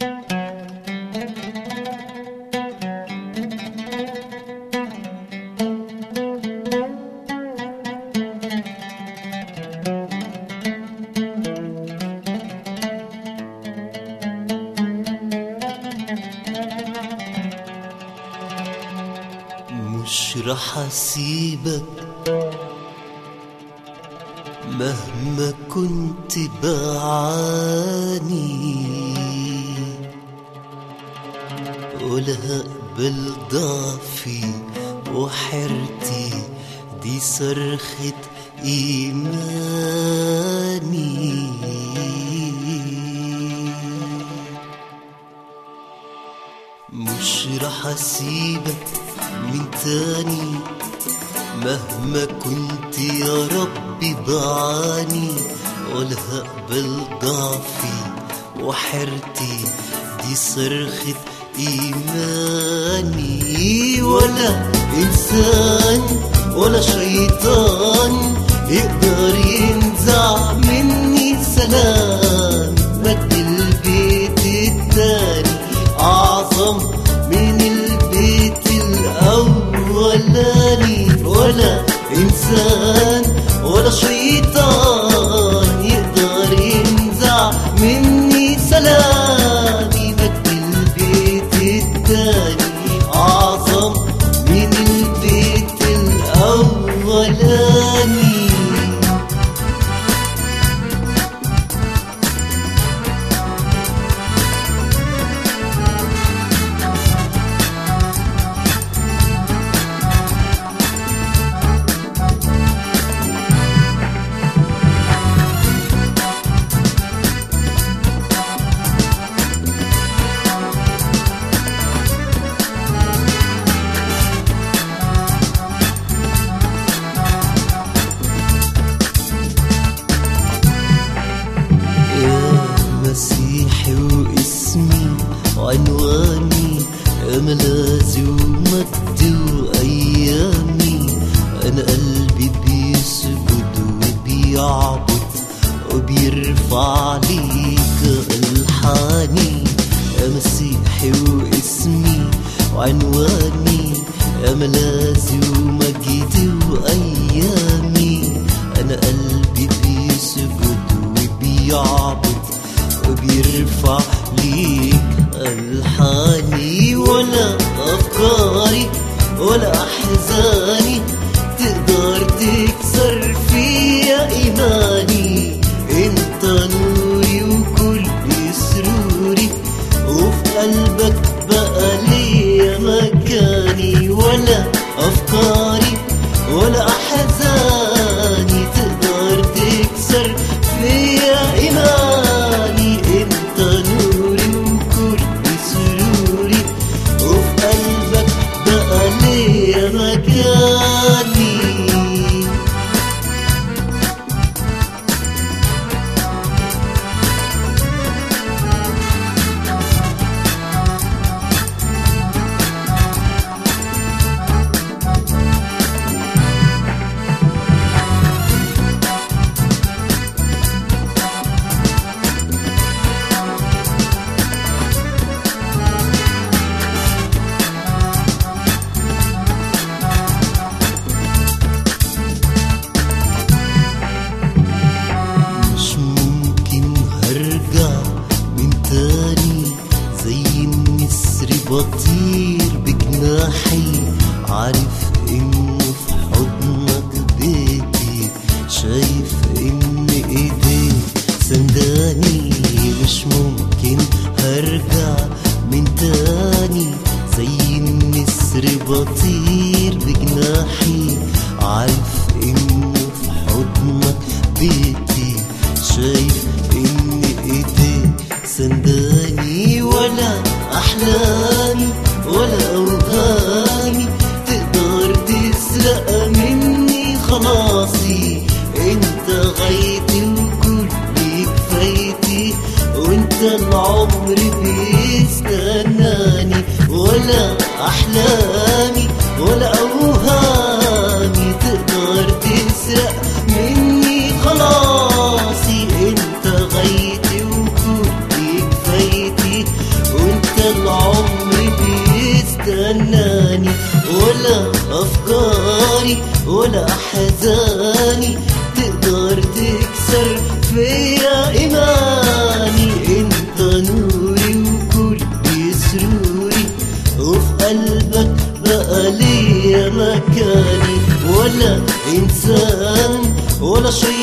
مش رح اسيبك مهما كنت بعاني ولا هقبل ضعفي وحرتي دي صرخة إيماني مش رح اسيبك من تاني مهما كنت يا ربي بعاني ولا هقبل ضعفي وحرتي دي صرخة إيماني ولا إنسان ولا شيطان يقدر ينزع مني سلام مد البيت التاني أعظم من البيت الأولاني ولا إنسان ولا شيطان يقدر ينزع مني سلامي مجد البيت التاني أعظم من البيت الأولاني يا مسيحي واسمي وعنواني يا ملاذي ومجدي وايامي انا قلبي بيسجد وبيعبد وبيرفع ليك الحاني يا مسيحي واسمي وعنواني يا ملاذي ومجدي وايامي انا قلبي بيسجد وبيعبد وبيرفع ليك الحاني ولا افكاري ولا احزاني تقدر تكسر فيا ايماني انت نوري وكل سروري وفي قلبك بقى ليا مكاني ولا افكاري ولا احزاني تقدر تكسر فيا ايماني انت نوري وكل سروري وفي قلبك بقى ليا مكاني مش ممكن هرجع من تاني زي النسر بطير بجناحي عارف انه في حضنك بيتي شايف ان ايديك سنداني مش ممكن هرجع من تاني زي النسر بطير بجناحي عارف انه في حضنك بيتي شايف ان ايديك سنداني ولا احلامي ولا اوهامي تقدر تسرق مني خلاصي انت غايتي وكل كفايتي وانت العمر بيستناني ولا احلامي ولا اوهامي تقدر تسرق مني خلاصي انت غايتي وكل كفايتي همومي ولا أحزاني تقدر تكسر فيا إيماني انت نوري وكل سروري وفي قلبك بقى ليا مكاني ولا إنسان ولا شيء